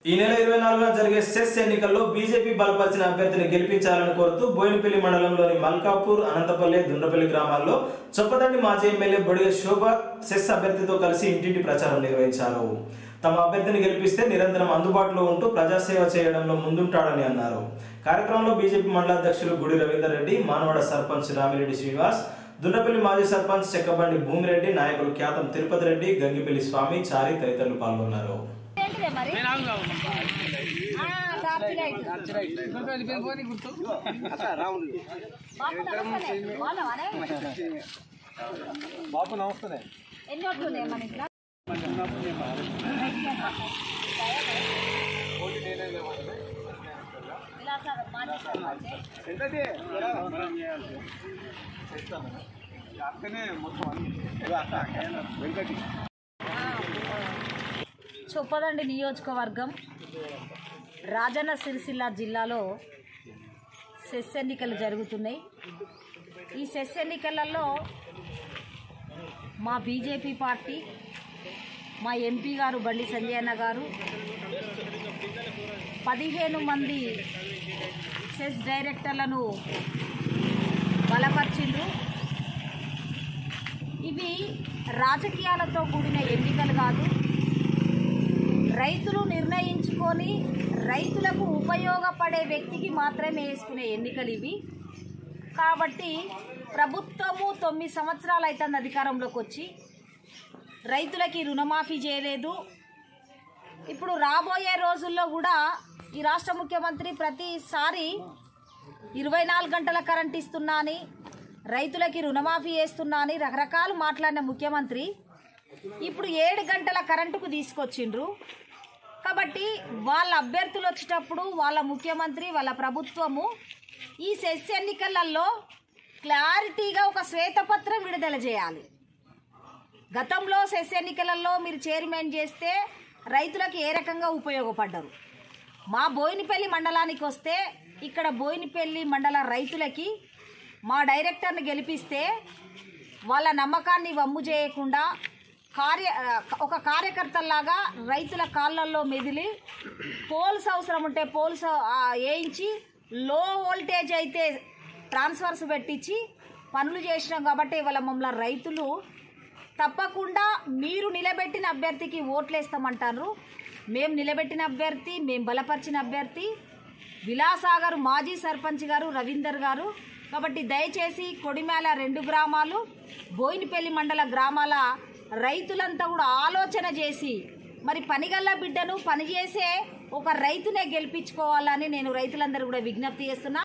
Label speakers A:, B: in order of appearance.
A: ఈ నెల ఇరవై నాలుగున జరిగే సెస్ ఎన్నికల్లో బీజేపీ బలపరిచిన అభ్యర్థిని గెలిపించాలని కోరుతూ బోయినపల్లి మండలంలోని మల్కాపూర్ అనంతపల్లి దుండపల్లి గ్రామాల్లో చొప్పదండి మాజీ ఎమ్మెల్యే బొడిగ శోభ సెస్ అభ్యర్థితో కలిసి ఇంటింటి ప్రచారం నిర్వహించారు తమ అభ్యర్థిని గెలిపిస్తే నిరంతరం అందుబాటులో ఉంటూ ప్రజాసేవ చేయడంలో ముందుంటాడని అన్నారు కార్యక్రమంలో బీజేపీ మండలాధ్యక్షులు గుడి రవీందర్ రెడ్డి మానవాడ సర్పంచ్ రామిరెడ్డి శ్రీనివాస్ దుండపల్లి మాజీ సర్పంచ్ చెక్కబండి భూమిరెడ్డి నాయకులు ఖ్యాతం తిరుపతి రెడ్డి గంగిపల్లి స్వామి చారి తదితరులు పాల్గొన్నారు
B: ఏంటిదే మరి ఆ, టార్చ్ లైట్. బాపు నమస్తే. బాగున్నావానే?
C: బాబు నమస్తే
B: ఎన్ని ఓట్లు ఉన్నాయి మన ఇంట్లో ఇలా సార్ మాజీ సర్పంచ్.
C: ఎంతది చేస్తాను అక్కనే మొత్తం అన్ని అక్క వెంకటి
B: చొప్పదండి నియోజకవర్గం రాజన్న సిరిసిల్ల జిల్లాలో సెస్ ఎన్నికలు జరుగుతున్నాయి ఈ సెస్ ఎన్నికలలో మా బీజేపీ పార్టీ మా ఎంపీ గారు బండి సంజయ్ అన్న గారు పదిహేను మంది సెస్ డైరెక్టర్లను బలపరిచిండ్రు ఇవి రాజకీయాలతో కూడిన ఎన్నికలు కాదు రైతులు నిర్ణయించుకొని రైతులకు ఉపయోగపడే వ్యక్తికి మాత్రమే వేసుకునే ఎన్నికలు ఇవి కాబట్టి ప్రభుత్వము తొమ్మిది సంవత్సరాలు అవుతుంది అధికారంలోకి వచ్చి రైతులకి రుణమాఫీ చేయలేదు ఇప్పుడు రాబోయే రోజుల్లో కూడా ఈ రాష్ట్ర ముఖ్యమంత్రి ప్రతిసారి ఇరవై నాలుగు గంటల కరెంట్ ఇస్తున్నా అని రైతులకి రుణమాఫీ చేస్తున్నా అని రకరకాలు మాట్లాడిన ముఖ్యమంత్రి ఇప్పుడు ఏడు గంటల కరెంటుకు తీసుకొచ్చిండ్రు కాబట్టి వాళ్ళ అభ్యర్థులు వచ్చేటప్పుడు వాళ్ళ ముఖ్యమంత్రి వాళ్ళ ప్రభుత్వము ఈ సెస్ ఎన్నికలలో క్లారిటీగా ఒక శ్వేతపత్రం విడుదల చేయాలి గతంలో సెస్ ఎన్నికలలో మీరు చైర్మన్ చేస్తే రైతులకు ఏ రకంగా ఉపయోగపడ్డారు మా బోయినపల్లి మండలానికి వస్తే ఇక్కడ బోయినపల్లి మండల రైతులకి మా డైరెక్టర్ని గెలిపిస్తే వాళ్ళ నమ్మకాన్ని వమ్ము చేయకుండా కార్య ఒక కార్యకర్తలాగా రైతుల కాళ్ళల్లో మెదిలి పోల్స్ అవసరం ఉంటే పోల్స్ ఆ, వేయించి లో వోల్టేజ్ అయితే ట్రాన్స్ఫర్స్ పెట్టించి పనులు చేసినాం కాబట్టి ఇవాళ మమ్మల్ని రైతులు తప్పకుండా మీరు నిలబెట్టిన అభ్యర్థికి ఓట్లేస్తామంటారు మేము నిలబెట్టిన అభ్యర్థి మేము బలపరిచిన అభ్యర్థి విలాసాగర్ మాజీ సర్పంచ్ గారు రవీందర్ గారు కాబట్టి దయచేసి కొడిమేల రెండు గ్రామాలు బోయినపల్లి మండల గ్రామాల రైతులంతా కూడా ఆలోచన చేసి మరి పనిగల్ల బిడ్డను పనిచేసే ఒక రైతునే గెలిపించుకోవాలని నేను రైతులందరూ కూడా విజ్ఞప్తి చేస్తున్నా